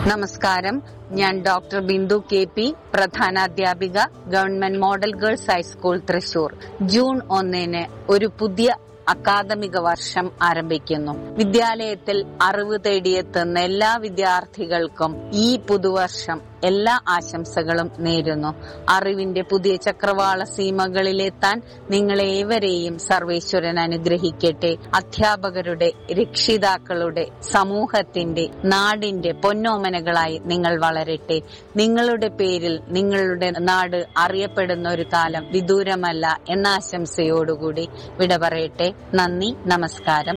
നമസ്കാരം ഞാൻ doctor Bindu K P പ്രധാനാധ്യാപിക government model girls high school Thrissur June ഒന്നിന് ഒരു പുതിയ അക്കാദമിക വർഷം ആരംഭിക്കുന്നു വിദ്യാലയത്തിൽ അറിവ് തേടിയെത്തുന്ന എല്ലാ വിദ്യാർത്ഥികൾക്കും ഈ പുതുവർഷം എല്ലാ ആശംസകളും നേരുന്നു അറിവിന്റെ പുതിയ ചക്രവാള സീമകളിലെത്താൻ നിങ്ങളേവരെയും സർവേശ്വരൻ അനുഗ്രഹിക്കട്ടെ അധ്യാപകരുടെ രക്ഷിതാക്കളുടെ സമൂഹത്തിന്റെ നാടിന്റെ പൊന്നോമനകളായി നിങ്ങൾ വളരട്ടെ നിങ്ങളുടെ പേരിൽ നിങ്ങളുടെ നാട് അറിയപ്പെടുന്ന ഒരു കാലം വിദൂരമല്ല എന്ന ആശംസയോടുകൂടി വിട പറയട്ടെ നന്ദി നമസ്കാരം